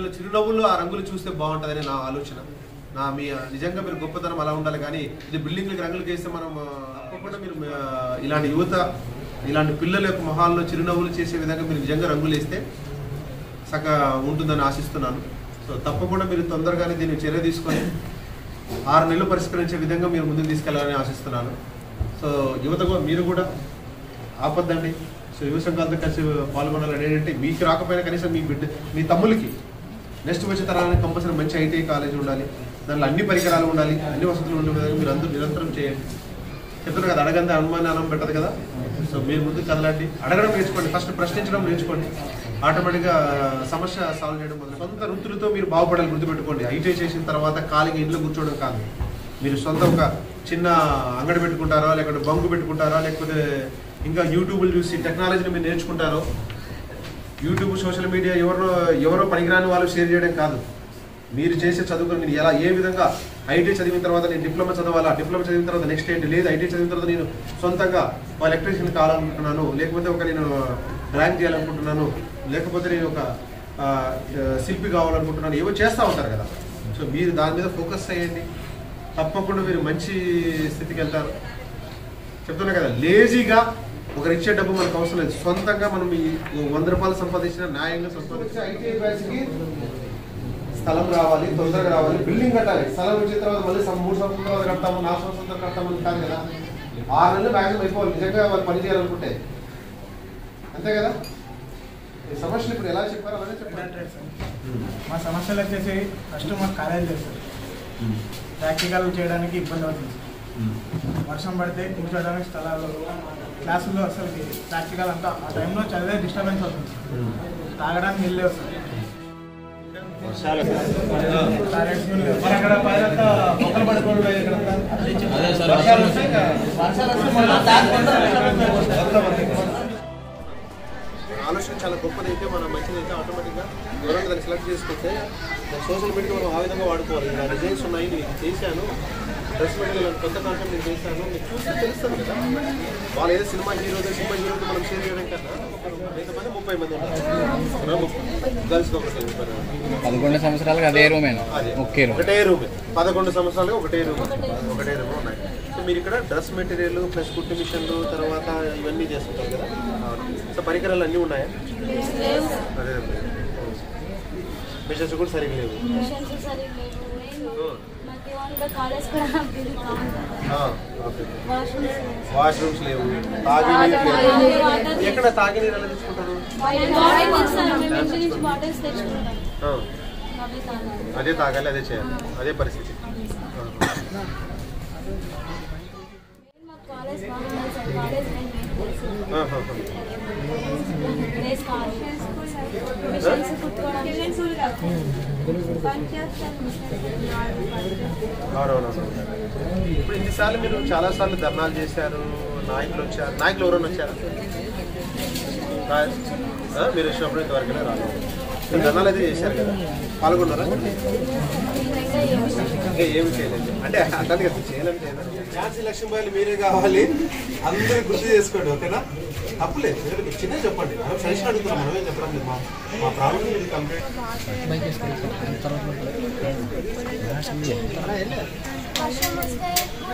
పిల్లల చిరునవ్వుల్లో ఆ రంగులు చూస్తే బాగుంటుందని నా ఆలోచన నా మీ నిజంగా మీరు గొప్పతనం అలా ఉండాలి కానీ ఇది బిల్డింగ్లకు రంగులు వేస్తే మనం ఆ, తప్పకుండా మీరు ఆ, ఇలాంటి యువత ఇలాంటి పిల్లల యొక్క మొహాల్లో చిరునవ్వులు చేసే విధంగా మీరు నిజంగా రంగులు వేస్తే చక్కగా ఉంటుందని ఆశిస్తున్నాను సో తప్పకుండా మీరు తొందరగానే దీన్ని చర్య తీసుకొని ఆరు నెలలు పరిష్కరించే విధంగా మీరు ముందుకు తీసుకెళ్లాలని ఆశిస్తున్నాను సో యువత కూడా- మీరు కూడా ఆపద్దండి సో యువ సంఘాలతో కలిసి పాల్గొనాలని ఏంటంటే మీకు రాకపోయినా కనీసం మీ బిడ్డ మీ తమ్ములకి నెక్స్ట్ వచ్చే తరానికి కంపల్సరీ మంచి ఐటీ కాలేజ్ ఉండాలి దానిలో అన్ని పరికరాలు ఉండాలి అన్ని వసతులు ఉండే విధంగా మీరు అందరూ నిరంతరం చేయండి చెప్తున్నారు కదా అడగంది అనుమానం పెట్టదు కదా సో మీరు ముందుకు కదలండి అడగడం నేర్చుకోండి ఫస్ట్ ప్రశ్నించడం నేర్చుకోండి ఆటోమేటిక్గా సమస్య సాల్వ్ చేయడం మొదలు సొంత వృత్తులతో మీరు బాగుపడాలి గుర్తుపెట్టుకోండి ఐటీ చేసిన తర్వాత ఖాళీగా ఇంట్లో కూర్చోవడం కాదు మీరు సొంత ఒక చిన్న అంగడి పెట్టుకుంటారా లేకపోతే బంకు పెట్టుకుంటారా లేకపోతే ఇంకా యూట్యూబ్లు చూసి టెక్నాలజీని మీరు నేర్చుకుంటారో యూట్యూబ్ సోషల్ మీడియా ఎవరో ఎవరో పనికిరాని వాళ్ళు షేర్ చేయడం కాదు మీరు చేసే చదువుకుని నేను ఎలా ఏ విధంగా ఐటీ చదివిన తర్వాత నేను డిప్లొమా చదవాలా డిప్లొమా చదివిన తర్వాత నెక్స్ట్ ఏంటి లేదు ఐటీ చదివిన తర్వాత నేను సొంతంగా ఒక ఎలక్ట్రీషియన్ కావాలనుకుంటున్నాను లేకపోతే ఒక నేను డ్రాయింగ్ చేయాలనుకుంటున్నాను లేకపోతే నేను ఒక ఆ, శిల్పి కావాలనుకుంటున్నాను ఏవో చేస్తూ ఉంటారు కదా సో మీరు దాని మీద ఫోకస్ అయ్యండి తప్పకుండా మీరు మంచి స్థితికి వెళ్తారు చెప్తున్నా కదా లేజీగా ఒకరు ఇచ్చే డబ్బు మనకు అవసరం లేదు సొంతంగా మనం ఈ వంద రూపాయలు సంపాదించిన న్యాయంగా సంపాదించిన ఐటీ బ్యాచ్కి స్థలం రావాలి తొందరగా రావాలి బిల్డింగ్ కట్టాలి స్థలం వచ్చిన తర్వాత మళ్ళీ సం- మూడు సంవత్సరాల తర్వాత కడతాము నాలుగు సంవత్సరాల తర్వాత కడతామని కాదు కదా ఆరు నెలలు మ్యాక్సిమం అయిపోవాలి నిజంగా వాళ్ళు పని చేయాలనుకుంటే అంతే కదా ఈ సమస్యలు ఇప్పుడు ఎలా చెప్పారో అలానే చెప్పారు మా సమస్యలు వచ్చేసి ఫస్ట్ మాకు కాలేజ్ లేదు సార్ ప్రాక్టికల్ చేయడానికి ఇబ్బంది అవుతుంది వర్షం పడితే కూర్చోడానికి స్థలాలు క్లాసుల్లో అసలు ప్రాక్టికల్ అంతా ఆ టైంలో చదివే డిస్టర్బెన్స్ అవుతుంది తాగడానికి నీళ్ళు లేవు సార్ టాయిలెట్స్ కూడా లేవు. మరి అక్కడ పైన మొక్కలు పడుకోవడం ఇక్కడ వర్షాలు వస్తే ఇంకా వర్షాలు వస్తే మళ్ళీ ట్యాంక్ కొంత ఆలోచన చాలా గొప్పది అయితే మన మంచిది అయితే ఆటోమేటిక్గా ఎవరైనా దాన్ని సెలెక్ట్ చేసుకుంటే దాని సోషల్ మీడియా మనం ఆ విధంగా వాడుకోవాలి ఇలా రిజైన్స్ ఉన్నాయి నేను చేశాను డ్రెస్ మెటీరియల్ కొత్త కాన్సెప్ట్ నేను చేశాను మీకు చూస్తే తెలుస్తుంది కదా వాళ్ళు ఏదో సినిమా హీరో సినిమా హీరోతో మనం షేర్ చేయడం కన్నా ఒక ఎంతమంది ముప్పై మంది ఉంటారు గర్ల్స్ ఒకటి ముప్పై మంది. పదకొండు సంవత్సరాలకు అదే రూమేనా అదే. ఒకే రూమ్ ఒకటే రూమ్ పదకొండు సంవత్సరాలు ఒకటే రూమ్ ఒకటే రూమ్ ఉన్నాయి సో మీరు ఇక్కడ డ్రెస్ మెటీరియల్ ప్లస్ కుట్టు మిషన్లు తర్వాత ఇవన్నీ చేస్తుంటారు కదా సో పరికరాలు అన్నీ ఉన్నాయా అదే మిషన్స్ కూడా సరిగ్గా లేవు మిషన్స్ సరిగ్గా లేవు మాకు ఓన్గా కాలేజ్ కూడా బిల్ కావాలి ఆ, ఓకే వాష్రూమ్స్ వాష్రూమ్స్ లేవు తాగినీరు లేవు. ఎక్కడ తాగినీరు ఎలా తీసుకుంటారు బాటిల్ తెస్తాను మేము ఇంటి నుంచి బాటిల్స్ తెచ్చుకుంటాం ఆ, అవి తాగాలి అదే తాగాలి అదే చేయాలి అదే పరిస్థితి మాకు కాలేజ్ బాగుండాలి సార్ కాలేజ్ మెయిన్ ఆ, ఆ, ఆ. ప్లేస్ కావాలి మిషన్స్ కుట్టుకోవడానికి అవునవును ఇప్పుడు ఇన్నిసార్లు మీరు చాలా సార్లు ధర్నాలు చేశారు నాయకులు వచ్చారు నాయకులు ఎవరైనా వచ్చారా రా- ఆ, మీరు వచ్చినప్పుడు ఇంతవరకు రాలేదు మీరు ధర్నాలు అయితే చేశారు కదా పాల్గొన్నారా ఇంకా ఏమి చేయలేదు అంటే అట్లా కదా చేయాలని చేయలేదు ఝాన్సీ లక్ష్మీబాయి మీరే కావాలి అందరూ గుర్తు చేసుకోండి ఓకేనా తప్పులేదు ఎందుకంటే మీరు చిన్నది చెప్పండి మనం సజెషన్ అడుగుతున్నాం మనమే చెప్పడం లేదు మా మా ప్రాబ్లం ఇది కంప్లీట్ వర్షం వస్తే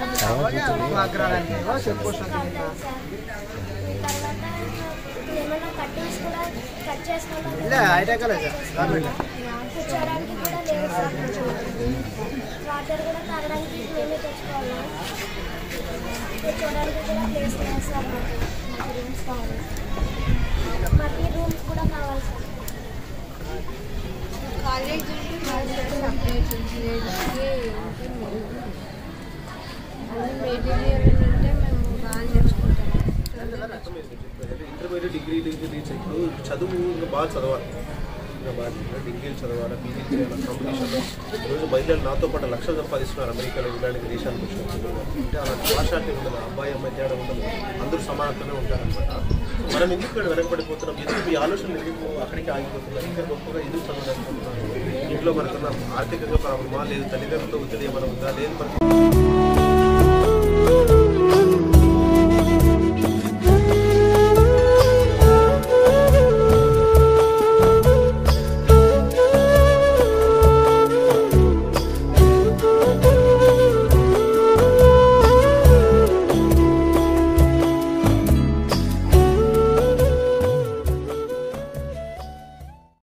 తర్వాత ఏమైనా కట్టింగ్స్ కూడా కట్ చేసుకోవాలి కూర్చోడానికి కూడా లేదు సార్ వాటర్ కూడా తాగడానికి మేమే తెచ్చుకోవాలి కూర్చోడానికి కూడా ప్లేస్ లేదు సార్ మాకు రూమ్స్ కావాలి మాకు రూమ్స్ కూడా కావాలి సార్ కాలేజ్ సపరేట్ మెటీరియల్ అంటే మేము బాగా నేర్చుకుంటాం ఇంటర్మీడియట్ డిగ్రీ డిగ్రీ రీచ్ ఇప్పుడు చదువు ఇంకా బాగా చదవాలి ఇంకా బాగా డిగ్రీలు చదవాలి పీజీ చేయాలి కాంపిటీషన్లో ఈరోజు బయలుదేరి నాతో పాటు లక్షలు సంపాదిస్తున్నారు అమెరికాలో ఇంగ్లాండ్ దేశానికి వచ్చిన అంటే అలాంటి భాషాటి ఉండదు అబ్బాయి అమ్మాయి తేడా ఉండదు అందరూ సమానతనే ఉంటారనమాట మనం ఎందుకు ఇక్కడ వెనకబడిపోతున్నాం ఎందుకు మీ ఆలోచనలు ఎందుకు అక్కడికి ఆగిపోతున్నాం ఇంకా గొప్పగా ఎందుకు చదవలేకపోతున్నాం ఇంట్లో మనకున్న ఆర్థికంగా ప్రాబ్లమా లేదు తల్లిదండ్రులతో ఒత్తిడి ఏమైనా ఉందా లేదు మనకి